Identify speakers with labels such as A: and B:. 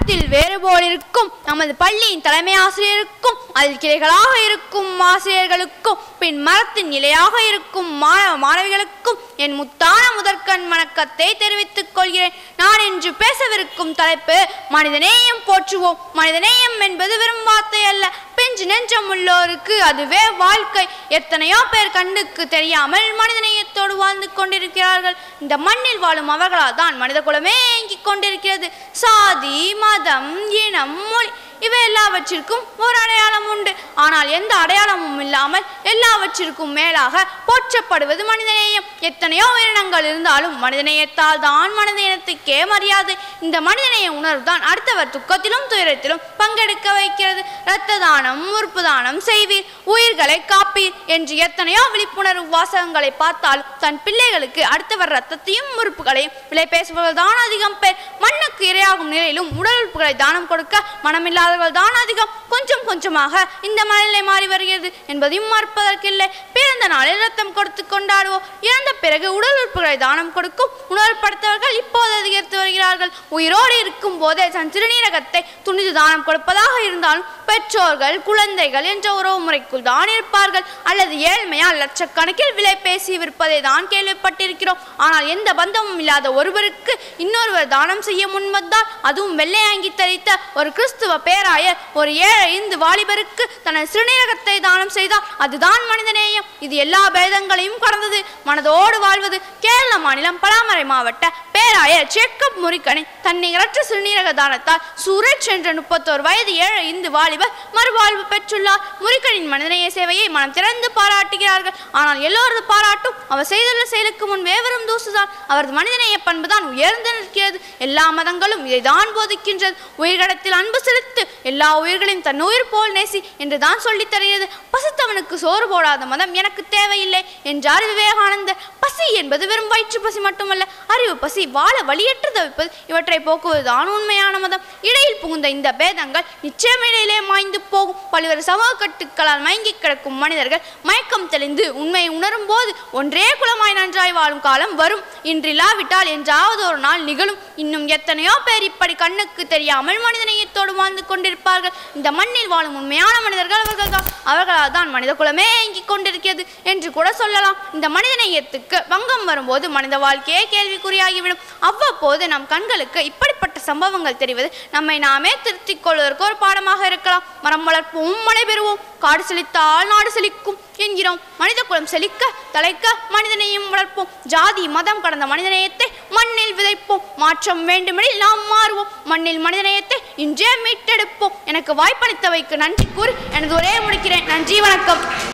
A: வானத்தில் வேறு போல் இருக்கும் நமது பள்ளியின் தலைமை ஆசிரியருக்கும் அதில் கிளைகளாக இருக்கும் ஆசிரியர்களுக்கும் பின் மரத்தின் நிலையாக இருக்கும் மாணவ மாணவிகளுக்கும் என் முத்தான முதற்கண் வணக்கத்தை தெரிவித்துக் கொள்கிறேன் நான் இன்று பேசவிருக்கும் தலைப்பு மனிதநேயம் போற்றுவோம் மனிதநேயம் என்பது வெறும் வார்த்தை அல்ல பிஞ்சு நெஞ்சம் உள்ளோருக்கு அதுவே வாழ்க்கை எத்தனையோ பேர் கண்ணுக்கு தெரியாமல் மனிதநேயத்தோடு வாழ்ந்து கொண்டிருக்கிறார்கள் இந்த மண்ணில் வாழும் அவர்களால் தான் மனித குலமே ஏங்கிக் கொண்டிருக்கிறது சாதி மதம் இனம் மொழி இவை எல்லாவற்றிற்கும் ஒரு அடையாளம் உண்டு ஆனால் எந்த அடையாளமும் இல்லாமல் எல்லாவற்றிற்கும் மேலாக போற்றப்படுவது மனிதநேயம் எத்தனையோ உயிரினங்கள் இருந்தாலும் மனிதநேயத்தால் தான் மனிதநேயத்துக்கே மரியாதை இந்த மனிதநேய உணர்வு தான் அடுத்தவர் துக்கத்திலும் துயரத்திலும் பங்கெடுக்க வைக்கிறது இரத்த தானம் உறுப்பு தானம் செய்வீர் உயிர்களை காப்பீர் என்று எத்தனையோ விழிப்புணர்வு வாசகங்களை பார்த்தாலும் தன் பிள்ளைகளுக்கு அடுத்தவர் ரத்தத்தையும் உறுப்புகளையும் விலை பேசுபவர்கள் தான் அதிகம் பேர் மண்ணுக்கு இரையாகும் நிலையிலும் உடல் உறுப்புகளை தானம் கொடுக்க மனமில்லாதவர்கள் தான் அதிகம் கொஞ்சம் கொஞ்சமாக இந்த மனநிலை மாறி வருகிறது என்பதையும் மறுப்பதற்கில்லை பிறந்த நாளில் ரத்தம் கொடுத்து கொண்டாடுவோம் இறந்த பிறகு உடல் உறுப்புகளை தானம் கொடுக்கும் உணர்வுபடுத்தவர்கள் இப்போது அதிகரித்து வருகிறார்கள் உயிரோடு இருக்கும் போதே தன் சிறுநீரகத்தை துணிந்து தானம் கொடுப்பதாக இருந்தாலும் பெற்றோர்கள் குழந்தைகள் என்ற உறவு முறைக்குள் தான் இருப்பார்கள் அல்லது ஏழ்மையால் லட்சக்கணக்கில் விலை பேசி விற்பதை தான் கேள்விப்பட்டிருக்கிறோம் ஆனால் எந்த பந்தமும் இல்லாத ஒருவருக்கு இன்னொருவர் தானம் செய்ய முன்வந்தால் அதுவும் வெள்ளையாங்கி தரித்த ஒரு கிறிஸ்துவ பேராயர் ஒரு ஏழை இந்து வாலிபருக்கு தனது சிறுநீரகத்தை தானம் செய்தால் அதுதான் மனிதநேயம் இது எல்லா பேதங்களையும் கடந்தது மனதோடு வாழ்வது கேரள மாநிலம் பலாமரை மாவட்ட பேராயர் சேக்கப் முரிக்கனை தன்னிகரற்ற சிறுநீரக தானத்தால் சுரேஷ் என்ற முப்பத்தோரு வயது ஏழை இந்து வாலிபர் மறுவாழ்வு பெற்றுள்ளார் முரிக்கனின் மனிதநேய சேவையை மனம் திறந்து பாராட்டுகிறார்கள் ஆனால் எல்லோரது பாராட்டும் அவர் செய்துள்ள செயலுக்கு முன் வேவரும் தூசுதான் அவரது மனிதநேய பண்புதான் உயர்ந்து நிற்கிறது எல்லா மதங்களும் இதைதான் போதிக்கின்றது உயிர்கடத்தில் அன்பு செலுத்து எல்லா உயிர்களையும் தன் உயிர் போல் நேசி என்று தான் சொல்லித் தருகிறது பசித்தவனுக்கு சோறு போடாத மதம் எனக்கு தேவையில்லை என்றார் விவேகானந்தர் பசி என்பது வெறும் வயிற்று பசி மட்டுமல்ல அறிவு பசி வாழ வழியற்று தவிப்பது இவற்றை போக்குவதுதான் உண்மையான மதம் இடையில் புகுந்த இந்த பேதங்கள் நிச்சயம் இடையிலே மாய்ந்து போகும் பல்வேறு சமூக கட்டுக்களால் மயங்கி கிடக்கும் மனிதர்கள் மயக்கம் தெளிந்து உண்மையை உணரும் போது ஒன்றே குலமாய் நன்றாய் வாழும் காலம் வரும் இன்றில்லாவிட்டால் என்றாவது ஒரு நாள் நிகழும் இன்னும் எத்தனையோ பேர் இப்படி கண்ணுக்கு தெரியாமல் மனிதநேயத்தோடு வாழ்ந்து கொண்டிருப்பார்கள் இந்த மண்ணில் வாழும் உண்மையான மனிதர்கள் அவர்கள் தான் அவர்களால் தான் மனித குலமே ஏங்கிக் கொண்டிருக்கிறது என்று கூட சொல்லலாம் இந்த மனிதநேயத்துக்கு பங்கம் வரும்போது மனித வாழ்க்கையே கேள்விக்குறியாகிவிடும் அவ்வப்போது நம் கண்களுக்கு இப்படிப்பட்ட சம்பவங்கள் தெரிவது நம்மை நாமே திருத்திக் கொள்வதற்கு ஒரு பாடமாக இருக்கலாம் மரம் வளர்ப்போம் மழை பெறுவோம் காடு செழித்தால் நாடு செழிக்கும் என்கிறோம் மனித குலம் செழிக்க தலைக்க மனிதநேயம் வளர்ப்போம் ஜாதி மதம் கடந்த மனிதநேயத்தை மண்ணில் விதைப்போம் மாற்றம் வேண்டுமெனில் நாம் மாறுவோம் மண்ணில் மனிதநேயத்தை இன்றே மீட்டெடுப்போம் எனக்கு வாய்ப்பளித்தவைக்கு நன்றி கூறி எனது ஒரே முடிக்கிறேன் நன்றி வணக்கம்